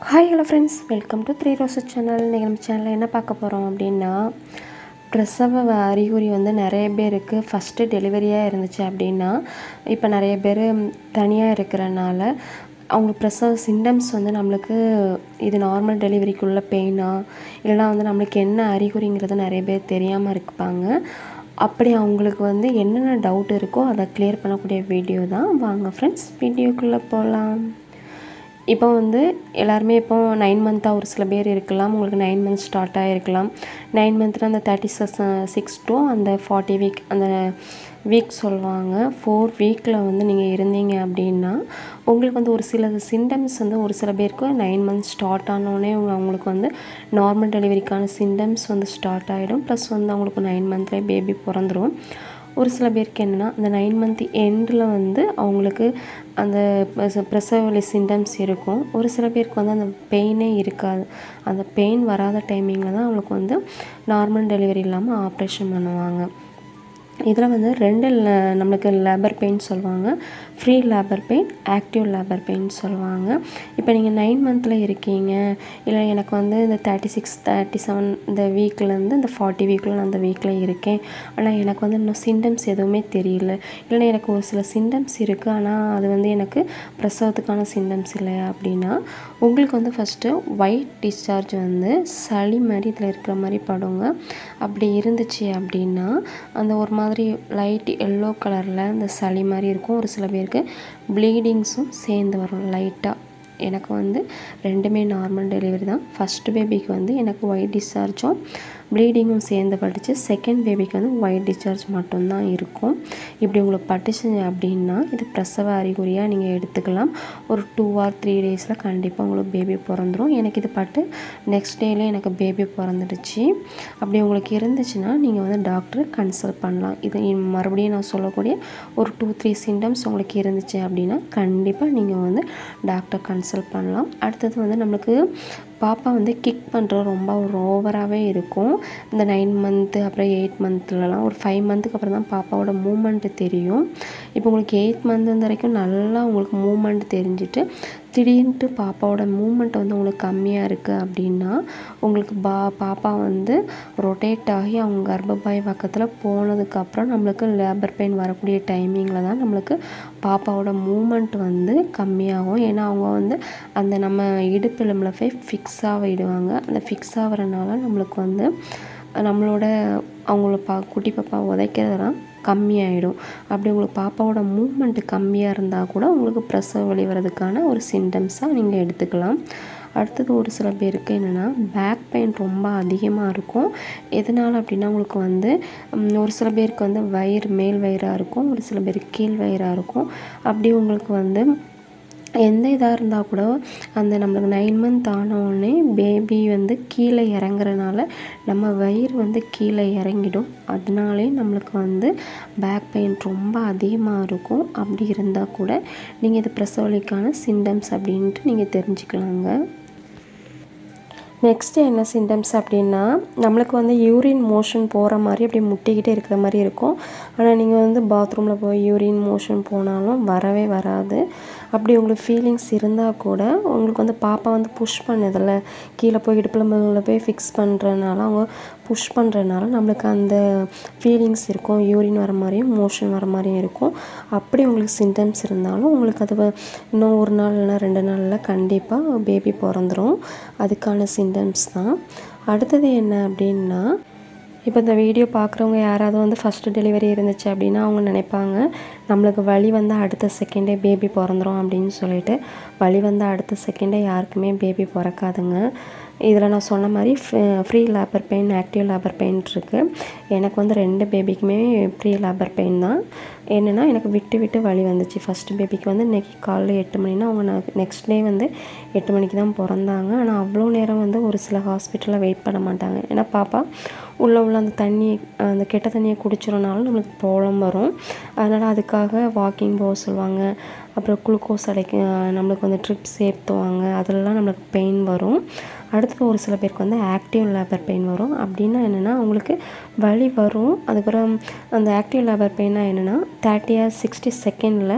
hi hello friends welcome to three roses channel இன்றைக்கி நம்ம சேனலில் என்ன பார்க்க போகிறோம் அப்படின்னா பிரசவ அறிகுறி வந்து நிறைய பேருக்கு ஃபஸ்ட்டு டெலிவரியாக இருந்துச்சு அப்படின்னா இப்போ நிறைய பேர் தனியாக இருக்கிறனால அவங்க பிரசவ சிம்டம்ஸ் வந்து நம்மளுக்கு இது நார்மல் டெலிவரிக்குள்ள பெயினா இல்லைனா வந்து நம்மளுக்கு என்ன அறிகுறிங்கிறது நிறைய பேர் தெரியாமல் இருப்பாங்க அப்படி அவங்களுக்கு வந்து என்னென்ன டவுட் இருக்கோ அதை க்ளியர் பண்ணக்கூடிய வீடியோ தான் வாங்க ஃப்ரெண்ட்ஸ் வீடியோக்குள்ளே போகலாம் இப்போ வந்து எல்லாருமே இப்போ நைன் மந்த்தாக ஒரு சில பேர் இருக்கலாம் உங்களுக்கு நைன் மந்த்ஸ் ஸ்டார்ட் ஆகிருக்கலாம் நைன் மந்த்தில் அந்த தேர்ட்டி சிக்ஸ் டு அந்த ஃபார்ட்டி வீக் அந்த வீக் சொல்லுவாங்க ஃபோர் வீக்கில் வந்து நீங்கள் இருந்தீங்க அப்படின்னா உங்களுக்கு வந்து ஒரு சில சிம்டம்ஸ் வந்து ஒரு சில பேருக்கு நைன் மந்த்ஸ் ஸ்டார்ட் ஆனோடனே அவங்களுக்கு வந்து நார்மல் டெலிவரிக்கான சிம்டம்ஸ் வந்து ஸ்டார்ட் ஆகிடும் ப்ளஸ் வந்து அவங்களுக்கு நைன் மந்த்லேயே பேபி பிறந்துடும் ஒரு சில பேருக்கு என்னென்னா அந்த நைன் மந்த் எண்டில் வந்து அவங்களுக்கு அந்த பிரசவ வலி சிம்டம்ஸ் இருக்கும் ஒரு சில பேருக்கு வந்து அந்த பெயினே இருக்காது அந்த பெயின் வராத டைமிங்கில் தான் அவங்களுக்கு வந்து நார்மல் டெலிவரி இல்லாமல் ஆப்ரேஷன் பண்ணுவாங்க இதில் வந்து ரெண்டு நம்மளுக்கு லேபர் பெயின் சொல்லுவாங்க pre labour pain active labour pain சொல்லுவாங்க இப்போ நீங்கள் நைன் மந்தில் இருக்கீங்க இல்லை எனக்கு வந்து இந்த தேர்ட்டி சிக்ஸ் தேர்ட்டி செவன் இந்த வீக்லேருந்து இந்த ஃபார்ட்டி வீக்கில் நான் அந்த வீக்கில் இருக்கேன் ஆனால் எனக்கு வந்து இன்னும் சிம்டம்ஸ் எதுவுமே தெரியல இல்லைன்னா எனக்கு ஒரு சில சிம்டம்ஸ் இருக்குது ஆனால் அது வந்து எனக்கு பிரசவத்துக்கான சிம்டம்ஸ் இல்லையா அப்படின்னா உங்களுக்கு வந்து ஃபஸ்ட்டு ஒயிட் டிஸ்சார்ஜ் வந்து சளி மாதிரி இதில் இருக்கிற மாதிரி படுங்க அப்படி இருந்துச்சு அப்படின்னா அந்த ஒரு மாதிரி லைட் எல்லோ கலரில் இந்த சளி மாதிரி இருக்கும் ஒரு சில பேருக்கு ப்ளீடிங்ஸும் சேர்ந்து வரும் லைட்டாக எனக்கு வந்து ரெண்டுமே நார்மல் டெலிவரி தான் ஃபஸ்ட்டு பேபிக்கு வந்து எனக்கு ஒயிட் டிஸ்சார்ஜும் ப்ளீடிங்கும் சேர்ந்து பட்டுச்சு செகண்ட் பேபிக்கு வந்து ஒயிட் டிஸ்சார்ஜ் மட்டும்தான் இருக்கும் இப்படி உங்களுக்கு பட்டுச்சு அப்படின்னா இது பிரசவ அறிகுறியாக நீங்கள் எடுத்துக்கலாம் ஒரு டூ ஆர் த்ரீ டேஸில் கண்டிப்பாக உங்களுக்கு பேபி பிறந்துடும் எனக்கு இது பட்டு நெக்ஸ்ட் டேயில் எனக்கு பேபி பிறந்துடுச்சு அப்படி உங்களுக்கு இருந்துச்சுன்னா நீங்கள் வந்து டாக்டரை கன்சல்ட் பண்ணலாம் இது மறுபடியும் நான் சொல்லக்கூடிய ஒரு டூ த்ரீ சிம்டம்ஸ் உங்களுக்கு இருந்துச்சு அப்படின்னா கண்டிப்பாக நீங்கள் வந்து டாக்டர் கன்சல்ட் பண்ணலாம் அடுத்தது வந்து நம்மளுக்கு பாப்பா வந்து கிக் பண்ணுறது ரொம்ப ஒரு ஓவராகவே இருக்கும் இந்த நைன் மந்த்து அப்புறம் எயிட் மந்த்லலாம் ஒரு ஃபைவ் மந்த்துக்கு அப்புறம் தான் பாப்பாவோட மூமெண்ட்டு தெரியும் இப்போ உங்களுக்கு எயிட் மந்த் வரைக்கும் நல்லா உங்களுக்கு மூமெண்ட் தெரிஞ்சுட்டு திடீர்னுட்டு பாப்பாவோட மூமெண்ட் வந்து உங்களுக்கு கம்மியாக இருக்குது அப்படின்னா உங்களுக்கு பா பாப்பா வந்து ரொட்டேட் ஆகி அவங்க கர்ப்பப்பாய் பக்கத்தில் போனதுக்கப்புறம் நம்மளுக்கு லேபர் பெயின் வரக்கூடிய டைமிங்கில் தான் நம்மளுக்கு பாப்பாவோட மூமெண்ட் வந்து கம்மியாகும் ஏன்னா அவங்க வந்து அந்த நம்ம இடுப்பெலும்பில் போய் ஃபிக்ஸ் ஆக விடுவாங்க அந்த ஃபிக்ஸ் ஆகிறனால நம்மளுக்கு வந்து நம்மளோட அவங்கள பா குட்டி பாப்பா உதைக்கிறதெல்லாம் கம்மியாயிடும் அப்படி உங்களுக்கு பாப்பாவோட மூமெண்ட்டு கம்மியாக இருந்தால் கூட உங்களுக்கு பிரசவ வலி வர்றதுக்கான ஒரு சிம்டம்ஸாக நீங்கள் எடுத்துக்கலாம் அடுத்தது ஒரு சில பேருக்கு என்னென்னா பேக் பெயின் ரொம்ப அதிகமாக இருக்கும் எதனால் அப்படின்னா உங்களுக்கு வந்து ஒரு சில பேருக்கு வந்து வயிறு மேல் வயிறாக இருக்கும் ஒரு சில பேருக்கு கீழ் வயிறாக இருக்கும் அப்படி உங்களுக்கு வந்து எந்த இதாக இருந்தால் கூட அந்த நம்மளுக்கு நைன் மந்த் ஆனவுடனே பேபி வந்து கீழே இறங்குறனால நம்ம வயிறு வந்து கீழே இறங்கிடும் அதனாலே நம்மளுக்கு வந்து பேக் பெயின் ரொம்ப அதிகமாக இருக்கும் அப்படி இருந்தால் கூட நீங்கள் இது பிரசவலிக்கான சிம்டம்ஸ் அப்படின்ட்டு நீங்கள் தெரிஞ்சுக்கலாங்க நெக்ஸ்ட்டு என்ன சிம்டம்ஸ் அப்படின்னா நம்மளுக்கு வந்து யூரின் மோஷன் போகிற மாதிரி அப்படி முட்டிக்கிட்டே இருக்கிற மாதிரி இருக்கும் ஆனால் நீங்கள் வந்து பாத்ரூமில் போய் யூரின் மோஷன் போனாலும் வரவே வராது அப்படி உங்களுக்கு ஃபீலிங்ஸ் இருந்தால் கூட உங்களுக்கு வந்து பாப்பா வந்து புஷ் பண்ணதில்ல கீழே போய் இடுப்பில் மேலே போய் ஃபிக்ஸ் பண்ணுறதுனால அவங்க புஷ் பண்ணுறதுனால நம்மளுக்கு அந்த ஃபீலிங்ஸ் இருக்கும் யூரின் வர மாதிரியும் மோஷன் வர மாதிரியும் இருக்கும் அப்படி உங்களுக்கு சிம்டம்ஸ் இருந்தாலும் உங்களுக்கு அது இன்னும் ஒரு நாள் இல்லைனா ரெண்டு நாளில் கண்டிப்பாக பேபி பிறந்துடும் அதுக்கான சிம்டம்ஸ் தான் அடுத்தது என்ன அப்படின்னா இப்போ இந்த வீடியோ பார்க்குறவங்க யாராவது வந்து ஃபஸ்ட்டு டெலிவரி இருந்துச்சு அப்படின்னா அவங்க நினைப்பாங்க நம்மளுக்கு வலி வந்து அடுத்த செகண்டே பேபி பிறந்துரும் அப்படின்னு சொல்லிட்டு வலி வந்து அடுத்த செகண்டே யாருக்குமே பேபி பிறக்காதுங்க இதில் நான் சொன்ன மாதிரி pre labour pain active labour pain இருக்குது எனக்கு வந்து ரெண்டு பேபிக்குமே ஃப்ரீ லேபர் பெயின் தான் என்னென்னா எனக்கு விட்டு விட்டு வலி வந்துச்சு ஃபஸ்ட்டு பேபிக்கு வந்து இன்றைக்கி காலைல எட்டு மணினா அவங்க நெக்ஸ்ட் டே வந்து எட்டு மணிக்கு தான் பிறந்தாங்க ஆனால் அவ்வளோ நேரம் வந்து ஒரு சில ஹாஸ்பிட்டலில் வெயிட் பண்ண மாட்டாங்க ஏன்னா பாப்பா உள்ளே உள்ள அந்த தண்ணி அந்த கெட்ட தண்ணியை குடிச்சிடனாலும் நம்மளுக்கு ப்ராப்ளம் வரும் அதனால் அதுக்காக வாக்கிங் போக சொல்லுவாங்க அப்புறம் குளுக்கோஸ் அடைக்க நம்மளுக்கு வந்து ட்ரிப்ஸ் ஏற்றுவாங்க அதெல்லாம் நம்மளுக்கு பெயின் வரும் அடுத்தது ஒரு சில பேருக்கு வந்து ஆக்டிவ் லேபர் பெயின் வரும் அப்படின்னா என்னென்னா அவங்களுக்கு வலி வரும் அதுக்கப்புறம் அந்த ஆக்டிவ் லேபர் பெயின்னா என்னென்னா தேர்ட்டி ஆர் சிக்ஸ்டி செகண்டில்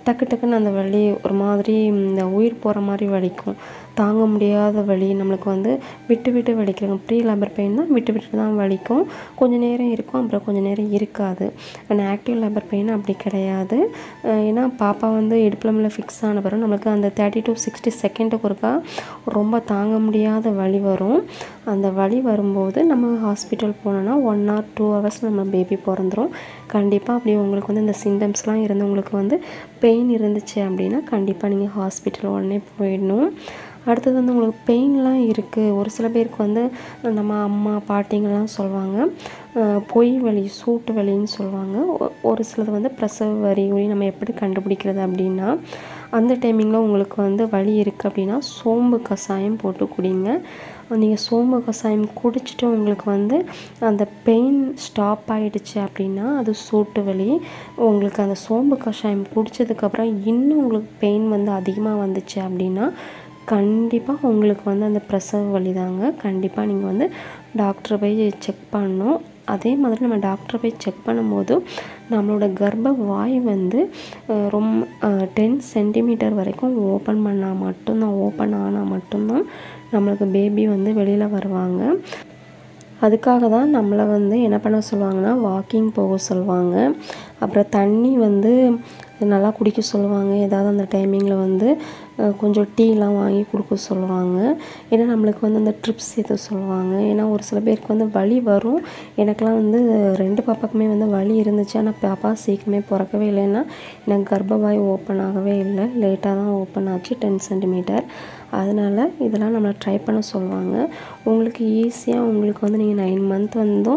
டக்கு டக்குன்னு அந்த வலி ஒரு மாதிரி இந்த உயிர் போகிற மாதிரி வலிக்கும் தாங்க முடியாத வலி நம்மளுக்கு வந்து விட்டு விட்டு வலிக்கிறாங்க ப்ரீ லேபர் பெயின் தான் விட்டு விட்டு தான் வலிக்கும் கொஞ்சம் நேரம் இருக்கும் அப்புறம் கொஞ்சம் நேரம் இருக்காது ஆனால் ஆக்டிவ் லேபர் பெயின் அப்படி கிடையாது ஏன்னா பாப்பா வந்து இடுப்பில் மேலே ஃபிக்ஸ் ஆன பிறகு நம்மளுக்கு அந்த தேர்ட்டி டு சிக்ஸ்டி செகண்டுக்கு ஒருக்கா ரொம்ப தாங்க முடியாத வலி வரும் அந்த வலி வரும்போது நம்ம ஹாஸ்பிட்டல் போனோன்னா ஒன் ஆர் டூ ஹவர்ஸ் நம்ம பேபி பிறந்துரும் கண்டிப்பாக அப்படி உங்களுக்கு வந்து இந்த சிம்டம்ஸ்லாம் இருந்து உங்களுக்கு வந்து பெயின் இருந்துச்சு அப்படின்னா கண்டிப்பாக நீங்கள் ஹாஸ்பிட்டல் உடனே போயிடணும் அடுத்தது வந்து உங்களுக்கு பெயின்லாம் இருக்குது ஒரு சில பேருக்கு வந்து நம்ம அம்மா பாட்டிங்கெல்லாம் சொல்லுவாங்க பொய் வலி சூட்டு வலின்னு சொல்லுவாங்க ஒரு சிலது வந்து பிரசவ வரி நம்ம எப்படி கண்டுபிடிக்கிறது அப்படின்னா அந்த டைமிங்கில் உங்களுக்கு வந்து வலி இருக்குது அப்படின்னா சோம்பு கஷாயம் போட்டு குடிங்க நீங்கள் சோம்பு கஷாயம் குடிச்சிட்டு உங்களுக்கு வந்து அந்த பெயின் ஸ்டாப் ஆகிடுச்சு அப்படின்னா அது சூட்டு வலி உங்களுக்கு அந்த சோம்பு கஷாயம் குடித்ததுக்கப்புறம் இன்னும் உங்களுக்கு பெயின் வந்து அதிகமாக வந்துச்சு அப்படின்னா கண்டிப்பாக உங்களுக்கு வந்து அந்த பிரசவ வலி தாங்க கண்டிப்பாக நீங்கள் வந்து டாக்டரை போய் செக் பண்ணணும் அதே மாதிரி நம்ம டாக்டரை போய் செக் பண்ணும்போது நம்மளோட கர்ப்ப வாய் வந்து ரொம்ப டென் சென்டிமீட்டர் வரைக்கும் ஓப்பன் பண்ணால் மட்டும்தான் ஓப்பன் ஆனால் மட்டும்தான் நம்மளுக்கு பேபி வந்து வெளியில் வருவாங்க அதுக்காக தான் நம்மளை வந்து என்ன பண்ண சொல்லுவாங்கன்னா வாக்கிங் போக சொல்லுவாங்க அப்புறம் தண்ணி வந்து நல்லா குடிக்க சொல்லுவாங்க ஏதாவது அந்த டைமிங்கில் வந்து கொஞ்சம் டீலாம் வாங்கி கொடுக்க சொல்லுவாங்க ஏன்னா நம்மளுக்கு வந்து அந்த ட்ரிப்ஸ் ஏற்ற சொல்லுவாங்க ஏன்னா ஒரு சில பேருக்கு வந்து வலி வரும் எனக்கெலாம் வந்து ரெண்டு பாப்பாக்குமே வந்து வலி இருந்துச்சு ஆனால் பாப்பா சீக்கிரமே பிறக்கவே இல்லைன்னா எனக்கு கர்ப்பவாய் ஓப்பன் ஆகவே இல்லை லேட்டாக தான் ஓப்பன் ஆச்சு டென் சென்டிமீட்டர் அதனால் இதெல்லாம் நம்மளை ட்ரை பண்ண சொல்லுவாங்க உங்களுக்கு ஈஸியாக உங்களுக்கு வந்து நீங்கள் நைன் மந்த் வந்தும்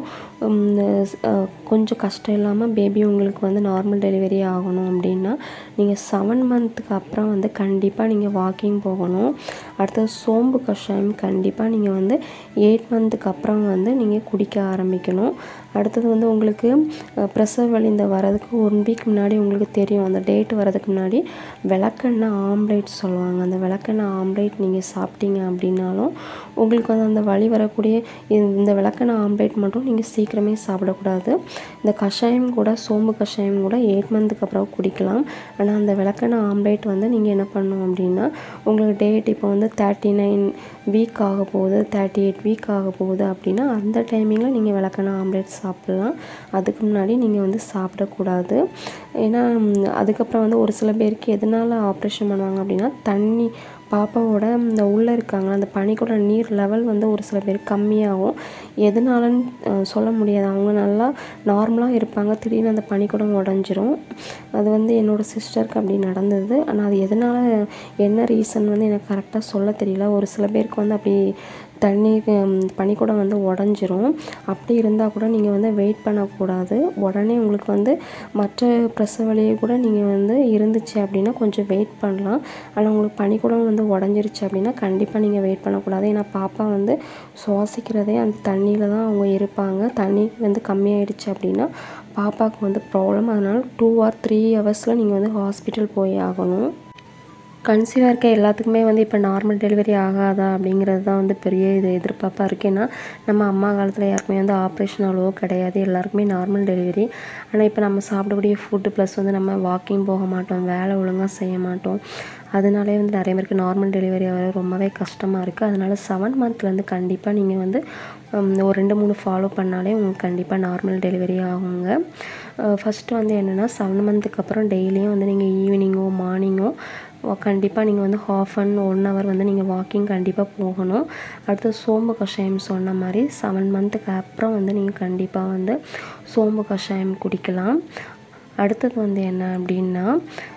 கொஞ்சம் கஷ்டம் இல்லாமல் பேபி உங்களுக்கு வந்து நார்மல் டெலிவரி ஆகணும் அப்படின்னா நீங்கள் செவன் மந்த்துக்கு அப்புறம் வந்து கண்டிப்பாக நீங்கள் வாக்கிங் போகணும் அடுத்தது சோம்பு கஷாயம் கண்டிப்பாக நீங்கள் வந்து எயிட் மந்த்துக்கு அப்புறம் வந்து நீங்கள் குடிக்க ஆரம்பிக்கணும் அடுத்தது வந்து உங்களுக்கு பிரசவ வலி இந்த வரதுக்கு ஒன் வீக் முன்னாடி உங்களுக்கு தெரியும் அந்த டேட் வரதுக்கு முன்னாடி விளக்கெண்ணெய் ஆம்லேட் சொல்லுவாங்க அந்த விளக்கெண்ணெய் ஆம்லேட் நீங்கள் சாப்பிட்டீங்க அப்படின்னாலும் உங்களுக்கு வந்து அந்த வலி வரக்கூடிய இந்த விளக்கெண்ணெய் ஆம்லேட் மட்டும் நீங்கள் சீக்கிரமே சாப்பிடக்கூடாது இந்த கஷாயம் கூட சோம்பு கஷாயம் கூட எயிட் மந்த்துக்கு அப்புறம் குடிக்கலாம் ஆனால் அந்த விளக்கெண்ணெய் ஆம்லேட் வந்து நீங்கள் என்ன பண்ணணும் அப்படின்னா உங்களுக்கு டேட் இப்போ வந்து தேர்ட்டி நைன் வீக் ஆக போகுது தேர்ட்டி எயிட் வீக் ஆக போகுது அப்படின்னா அந்த டைமிங்கில் நீங்கள் விளக்கெண்ணெய் ஆம்லேட் சாப்பிட்லாம் அதுக்கு முன்னாடி நீங்கள் வந்து சாப்பிடக்கூடாது ஏன்னா அதுக்கப்புறம் வந்து ஒரு சில பேருக்கு எதனால் ஆப்ரேஷன் பண்ணுவாங்க அப்படின்னா தண்ணி பாப்பாவோட இந்த உள்ளே இருக்காங்க அந்த பனிக்கூட நீர் லெவல் வந்து ஒரு சில பேர் கம்மியாகும் எதனாலன்னு சொல்ல முடியாது அவங்க நல்லா நார்மலாக இருப்பாங்க திடீர்னு அந்த பனிக்கூடம் உடஞ்சிரும் அது வந்து என்னோடய சிஸ்டருக்கு அப்படி நடந்தது ஆனால் அது எதனால் என்ன ரீசன் வந்து எனக்கு கரெக்டாக சொல்ல தெரியல ஒரு சில பேருக்கு வந்து அப்படி தண்ணி பனிக்கூடம் வந்து உடஞ்சிரும் அப்படி இருந்தால் கூட நீங்கள் வந்து வெயிட் பண்ணக்கூடாது உடனே உங்களுக்கு வந்து மற்ற பிரசவ வலியை கூட நீங்கள் வந்து இருந்துச்சு அப்படின்னா கொஞ்சம் வெயிட் பண்ணலாம் ஆனால் உங்களுக்கு பனிக்கூடம் வந்து உடஞ்சிருச்சு அப்படின்னா கண்டிப்பாக நீங்கள் வெயிட் பண்ணக்கூடாது ஏன்னா பாப்பா வந்து சுவாசிக்கிறதே அந்த தண்ணியில் தான் அவங்க இருப்பாங்க தண்ணி வந்து கம்மியாயிடுச்சு அப்படின்னா பாப்பாவுக்கு வந்து ப்ராப்ளம் அதனால் டூ ஆர் த்ரீ ஹவர்ஸில் நீங்கள் வந்து ஹாஸ்பிட்டல் போய் ஆகணும் கன்சீவாக இருக்க எல்லாத்துக்குமே வந்து இப்போ நார்மல் டெலிவரி ஆகாதா அப்படிங்கிறது தான் வந்து பெரிய இது எதிர்பார்ப்பாக இருக்குது ஏன்னா நம்ம அம்மா காலத்தில் யாருக்குமே வந்து ஆப்ரேஷன் அவ்வளோ கிடையாது எல்லாருக்குமே நார்மல் டெலிவரி ஆனால் இப்போ நம்ம சாப்பிடக்கூடிய ஃபுட்டு ப்ளஸ் வந்து நம்ம வாக்கிங் போக மாட்டோம் வேலை ஒழுங்காக செய்ய மாட்டோம் அதனாலே வந்து நிறைய பேருக்கு நார்மல் டெலிவரி ஆக ரொம்பவே கஷ்டமாக இருக்குது அதனால் செவன் மந்த்லேருந்து கண்டிப்பாக நீங்கள் வந்து ஒரு ரெண்டு மூணு ஃபாலோ பண்ணாலே உங்களுக்கு கண்டிப்பாக நார்மல் டெலிவரி ஆகுங்க ஃபஸ்ட்டு வந்து என்னென்னா செவன் மந்த்துக்கு அப்புறம் டெய்லியும் வந்து நீங்கள் ஈவினிங்கோ மார்னிங்கோ கண்டிப்பாக நீங்கள் வந்து ஹாஃப் அண்ட் ஒன் ஹவர் வந்து நீங்கள் வாக்கிங் கண்டிப்பாக போகணும் அடுத்து சோம்பு கஷாயம் சொன்ன மாதிரி செவன் மந்த்துக்கு அப்புறம் வந்து நீங்கள் கண்டிப்பாக வந்து சோம்பு கஷாயம் குடிக்கலாம் அடுத்தது வந்து என்ன அப்படின்னா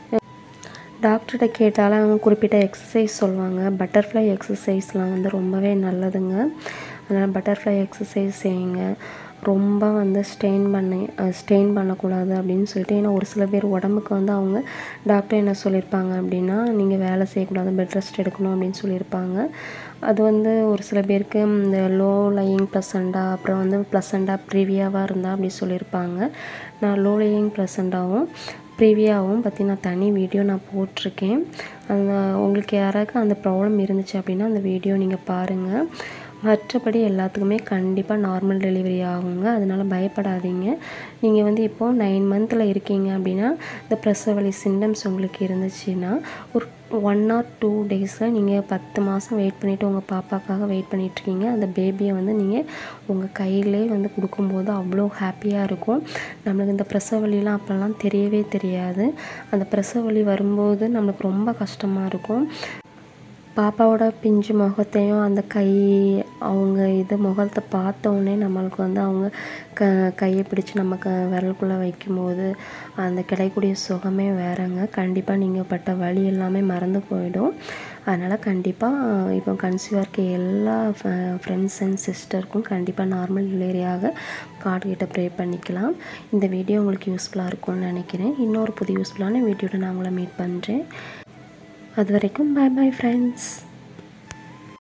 டாக்டர்கிட்ட கேட்டாலும் அவங்க குறிப்பிட்ட எக்ஸசைஸ் சொல்லுவாங்க பட்டர்ஃப்ளை எக்ஸசைஸ்லாம் வந்து ரொம்பவே நல்லதுங்க அதனால் பட்டர்ஃப்ளை எக்ஸசைஸ் செய்யுங்க ரொம்ப வந்து ஸ்ட்ரெயின் பண்ணி ஸ்ட்ரெயின் பண்ணக்கூடாது அப்படின்னு சொல்லிட்டு ஏன்னா ஒரு சில பேர் உடம்புக்கு வந்து அவங்க டாக்டர் என்ன சொல்லியிருப்பாங்க அப்படின்னா நீங்கள் வேலை செய்யக்கூடாது பெட் ரெஸ்ட் எடுக்கணும் அப்படின்னு சொல்லியிருப்பாங்க அது வந்து ஒரு சில பேருக்கு இந்த லோ லையிங் ப்ளசண்டா அப்புறம் வந்து ப்ளசண்டா ப்ரீவியாவாக இருந்தால் அப்படி சொல்லியிருப்பாங்க நான் லோ லையிங் ப்ளசண்டாவும் ப்ரீவியாவும் பற்றி நான் தனி வீடியோ நான் போட்டிருக்கேன் அந்த உங்களுக்கு யாராவது அந்த ப்ராப்ளம் இருந்துச்சு அப்படின்னா அந்த வீடியோ நீங்கள் பாருங்கள் மற்றபடி எல்லாத்துக்குமே கண்டிப்பாக நார்மல் டெலிவரி ஆகுங்க அதனால பயப்படாதீங்க நீங்கள் வந்து இப்போது நைன் மந்தில் இருக்கீங்க அப்படின்னா இந்த பிரசவ வலி சிம்டம்ஸ் உங்களுக்கு இருந்துச்சுன்னா ஒரு ஒன் ஆர் டூ டேஸில் நீங்கள் பத்து மாதம் வெயிட் பண்ணிவிட்டு உங்கள் பாப்பாக்காக வெயிட் பண்ணிகிட்ருக்கீங்க அந்த பேபியை வந்து நீங்கள் உங்கள் கையிலே வந்து கொடுக்கும்போது அவ்வளோ ஹாப்பியாக இருக்கும் நம்மளுக்கு இந்த பிரசவ வலிலாம் அப்போல்லாம் தெரியவே தெரியாது அந்த பிரசவ வலி வரும்போது நம்மளுக்கு ரொம்ப கஷ்டமாக இருக்கும் பாப்பாவோட பிஞ்சு முகத்தையும் அந்த கை அவங்க இது முகத்தை பார்த்த உடனே நம்மளுக்கு வந்து அவங்க க கையை பிடிச்சி நம்ம க விரலுக்குள்ளே வைக்கும்போது அந்த கிடைக்கக்கூடிய சுகமே வேறங்க கண்டிப்பாக நீங்கள் பட்ட வலி எல்லாமே மறந்து போயிடும் அதனால் கண்டிப்பாக இப்போ கன்சீவாக இருக்க எல்லா ஃப்ரெண்ட்ஸ் அண்ட் சிஸ்டருக்கும் கண்டிப்பாக நார்மல் டெலிவரியாக கார்டுகிட்ட ப்ரே பண்ணிக்கலாம் இந்த வீடியோ உங்களுக்கு யூஸ்ஃபுல்லாக இருக்கும்னு நினைக்கிறேன் இன்னொரு புது யூஸ்ஃபுல்லான வீடியோட நான் உங்களை மீட் பண்ணுறேன் அது வரைக்கும் பாய் பாய் ஃப்ரெண்ட்ஸ்